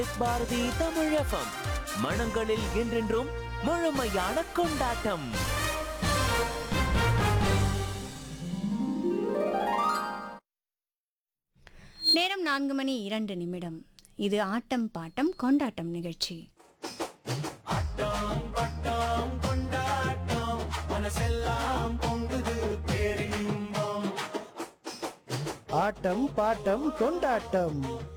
பாரதி தமிழகம் மனங்களில் என்றென்றும் முழுமையான கொண்டாட்டம் நேரம் நான்கு மணி இரண்டு நிமிடம் இது ஆட்டம் பாட்டம் கொண்டாட்டம் நிகழ்ச்சி ஆட்டம் பாட்டம் கொண்டாட்டம்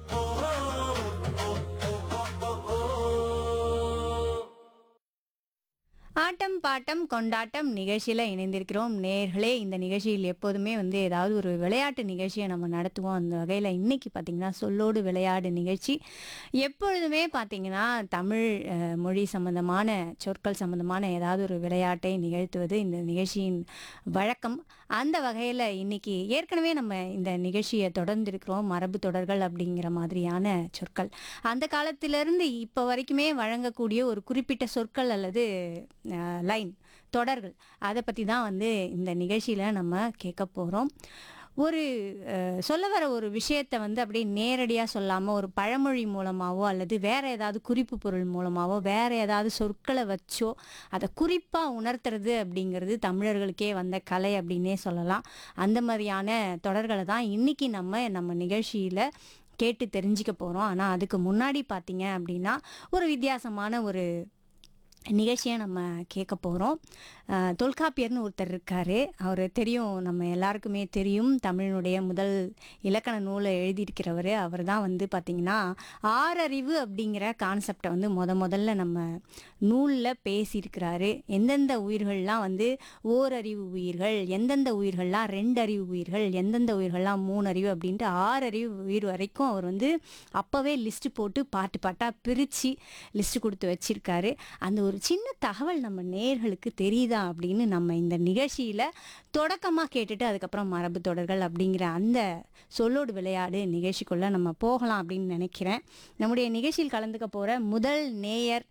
ஆட்டம் பாட்டம் கொண்டாட்டம் நிகழ்ச்சியில் இணைந்திருக்கிறோம் நேர்களே இந்த நிகழ்ச்சியில் எப்போதுமே வந்து ஏதாவது ஒரு விளையாட்டு நிகழ்ச்சியை நம்ம நடத்துவோம் அந்த வகையில் இன்னைக்கு பார்த்தீங்கன்னா சொல்லோடு விளையாடு நிகழ்ச்சி எப்பொழுதுமே பார்த்தீங்கன்னா தமிழ் அஹ், மொழி சம்பந்தமான சொற்கள் சம்பந்தமான ஏதாவது ஒரு விளையாட்டை நிகழ்த்துவது இந்த நிகழ்ச்சியின் வழக்கம் அந்த வகையில் இன்னைக்கு ஏற்கனவே நம்ம இந்த நிகழ்ச்சியை தொடர்ந்து இருக்கிறோம் மரபு தொடர்கள் அப்படிங்கிற மாதிரியான சொற்கள் அந்த காலத்திலிருந்து இப்போ வரைக்குமே வழங்கக்கூடிய ஒரு குறிப்பிட்ட சொற்கள் அல்லது லைன் தொடர்கள் அதை பற்றி தான் வந்து இந்த நிகழ்ச்சியில் நம்ம கேட்க போகிறோம் ஒரு அஹ், சொல்ல வர ஒரு விஷயத்தை வந்து அப்படியே நேரடியாக சொல்லாமல் ஒரு பழமொழி மூலமாகவோ அல்லது வேற ஏதாவது குறிப்பு பொருள் மூலமாகவோ வேற ஏதாவது சொற்களை வச்சோ அதை குறிப்பாக உணர்த்துறது அப்படிங்கிறது தமிழர்களுக்கே வந்த கலை அப்படின்னே சொல்லலாம் அந்த மாதிரியான தொடர்களை தான் இன்னைக்கு நம்ம நம்ம நிகழ்ச்சியில் கேட்டு தெரிஞ்சுக்க போகிறோம் ஆனால் அதுக்கு முன்னாடி பார்த்தீங்க அப்படின்னா ஒரு வித்தியாசமான ஒரு நிகழ்ச்சியை நம்ம கேட்க போகிறோம் தொல்காப்பியர்னு ஒருத்தர் இருக்கார் அவர் தெரியும் நம்ம எல்லாருக்குமே தெரியும் தமிழினுடைய முதல் இலக்கண நூலை எழுதியிருக்கிறவர் அவர் தான் வந்து பார்த்திங்கன்னா ஆறறிவு அப்படிங்கிற கான்செப்டை வந்து முத முதல்ல நம்ம நூலில் பேசியிருக்கிறாரு எந்தெந்த உயிர்கள்லாம் வந்து ஓரறிவு உயிர்கள் எந்தெந்த உயிர்கள்லாம் ரெண்டு அறிவு உயிர்கள் எந்தெந்த உயிர்கள்லாம் மூணு அறிவு அப்படின்ட்டு ஆறு அறிவு உயிர் வரைக்கும் அவர் வந்து அப்போவே லிஸ்ட் போட்டு பாட்டு பாட்டாக பிரித்து லிஸ்ட் கொடுத்து வச்சிருக்காரு அந்த ஒரு சின்ன தகவல் நம்ம நேர்களுக்கு தெரியுதா அப்படின்னு நம்ம இந்த நிகழ்ச்சியில் தொடக்கமாக கேட்டுட்டு அதுக்கப்புறம் மரபு தொடர்கள் அப்படிங்கிற அந்த சொல்லோடு விளையாடு நிகழ்ச்சிக்குள்ளே நம்ம போகலாம் அப்படின்னு நினைக்கிறேன் நம்முடைய நிகழ்ச்சியில் கலந்துக்க போகிற முதல் நேயர்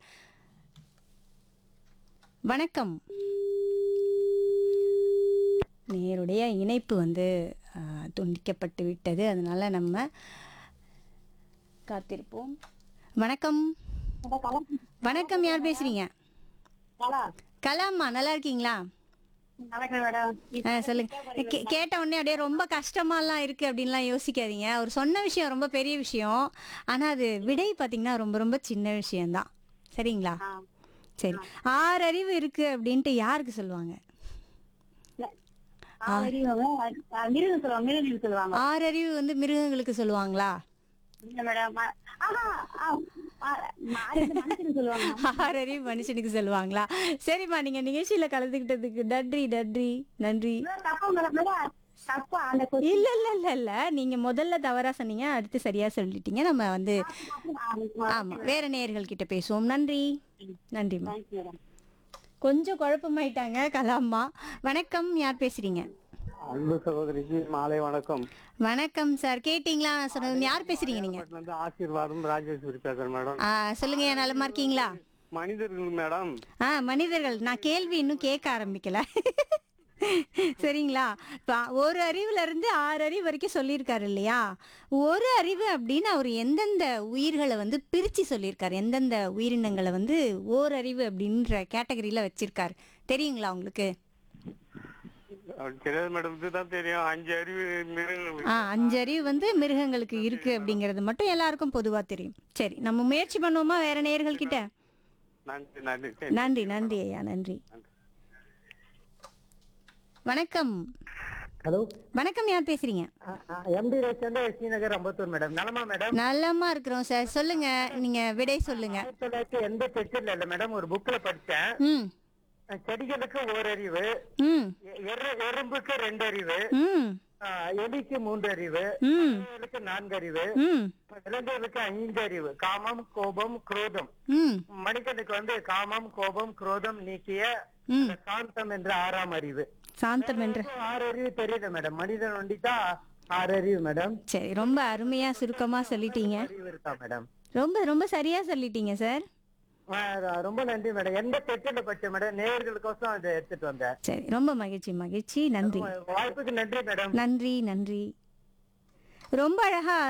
வணக்கம் நேருடைய இணைப்பு வந்து ஆஹ், துண்டிக்கப்பட்டு விட்டது அதனால நம்ம காத்திருப்போம் வணக்கம் வணக்கம் யார் பேசுறீங்க கலாம்மா நல்லா இருக்கீங்களா ஆ, சொல்லுங்க கே- கேட்ட உடனே அப்படியே ரொம்ப கஷ்டமாலாம் இருக்கு அப்படின்லாம் யோசிக்காதீங்க அவர் சொன்ன விஷயம் ரொம்ப பெரிய விஷயம் ஆனா அது விடை பாத்தீங்கன்னா ரொம்ப ரொம்ப சின்ன விஷயம்தான் சரிங்களா சரி ஆறு அறிவு இருக்கு அப்படின்ட்டு யாருக்கு சொல்லுவாங்க மிருகம் சொல்லுவாங்க மிருகம் சொல்லுவாங்க ஆறு அறிவு வந்து மிருகங்களுக்கு சொல்லுவாங்களா இல்ல மேடம் ஆஹா ஆ, ஆ, ஆயிரத்து மனுஷனுக்கு சொல்லுவாங்க ஆறு அறிவு மனுஷனுக்கு சொல்லுவாங்களா சரிம்மா நீங்க நிகழ்ச்சியில கலந்துக்கிட்டதுக்கு நன்றி நன்றி நன்றி இவ்வளவு தப்பா மேடம் மேடம் தப்பா அந்த question இல்ல இல்ல இல்ல இல்ல நீங்க முதல்ல தவறா சொன்னீங்க அடுத்து சரியா சொல்லிட்டீங்க நம்ம வந்து ஆமா வேற நேயர்கள் கிட்ட பேசுவோம் நன்றி நன்றிம்மா Thank you, madam. கொஞ்சம் குழப்பமாயிட்டாங்க கலாம்மா வணக்கம் யார் பேசுறீங்க அன்பு சகோதரிக்கு மாலை வணக்கம் வணக்கம் சார் கேட்டீங்களா நான் சொன்னது யார் பேசுறீங்க நீங்க பட்ல இருந்து ஆசீர்வாதம் ராஜேஸ்வரி பேசுறேன் மேடம் ஆ, சொல்லுங்க என் நலமா இருக்கீங்களா மனிதர்கள் மேடம் ஆ மனிதர்கள் நான் கேள்வி இன்னும் கேட்க ஆரம்பிக்கல சரிங்களா இப்ப ஒரு அறிவுல இருந்து ஆறு அறிவு வரைக்கும் சொல்லியிருக்காரு இல்லையா ஒரு அறிவு அப்படின்னு அவர் எந்தெந்த உயிர்களை வந்து பிரிச்சு சொல்லியிருக்காரு எந்தெந்த உயிரினங்களை வந்து ஓரறிவு அப்படின்ற கேட்டகரியில வச்சிருக்காரு தெரியுங்களா உங்களுக்கு அவர் தெரியாது மேடம் இதுதான் தெரியும் அஞ்சு அறிவு மிருகங்கள் ஆ அஞ்சு அறிவு வந்து மிருகங்களுக்கு இருக்கு அப்படிங்கிறது மட்டும் எல்லாருக்கும் பொதுவா தெரியும் சரி நம்ம முயற்சி பண்ணுவோமா வேற நேயர்கள் கிட்ட நன்றி நன்றி சரி. நன்றி நன்றி ஐயா நன்றி வணக்கம் ஹலோ வணக்கம் யார் பேசுறீங்க எம்டி ரவிச்சந்திர ஸ்ரீநகர் அம்பத்தூர் மேடம் நலமா மேடம் நல்லமா இருக்கிறோம் சார் சொல்லுங்க நீங்க விடை சொல்லுங்க ஆயிரத்தி தொள்ளாயிரத்தி எண்பத்தி எட்டுல இல்ல மேடம் ஒரு புக்ல படிச்சேன் ம் செடிகளுக்கு ஓரறிவு ம் எ- எரு- எறும்புக்கு ரெண்டு அறிவு ம் ஆ, எலிக்கு மூன்று அறிவு ம் பறவைகளுக்கு நான்கு அறிவு ம் விலங்குகளுக்கு ஐந்து அறிவு காமம் கோபம் குரோதம் ம் மனிதனுக்கு வந்து காமம் கோபம் குரோதம் நீக்கிய ம். அந்த சாந்தம் என்ற ஆறாம் அறிவு சாந்தம் என்ற ஆறு அறிவு தெரியல மேடம் மனிதன் ஒண்டிதான் ஆறு அறிவு மேடம் சரி ரொம்ப அருமையா சுருக்கமா சொல்லிட்டீங்க அறிவு இருக்கா மேடம் ரொம்ப ரொம்ப சரியா சொல்லிட்டீங்க சார் ஆ, ரொம்ப நன்றி மேடம் எந்த தெட்டில படிச்ச மேடம் நேயர்களுக்கோசம் அதை எடுத்துட்டு வந்தேன் சரி ரொம்ப மகிழ்ச்சி மகிழ்ச்சி நன்றி வாய்ப்புக்கு நன்றி மேடம் நன்றி நன்றி ரொம்ப அழகா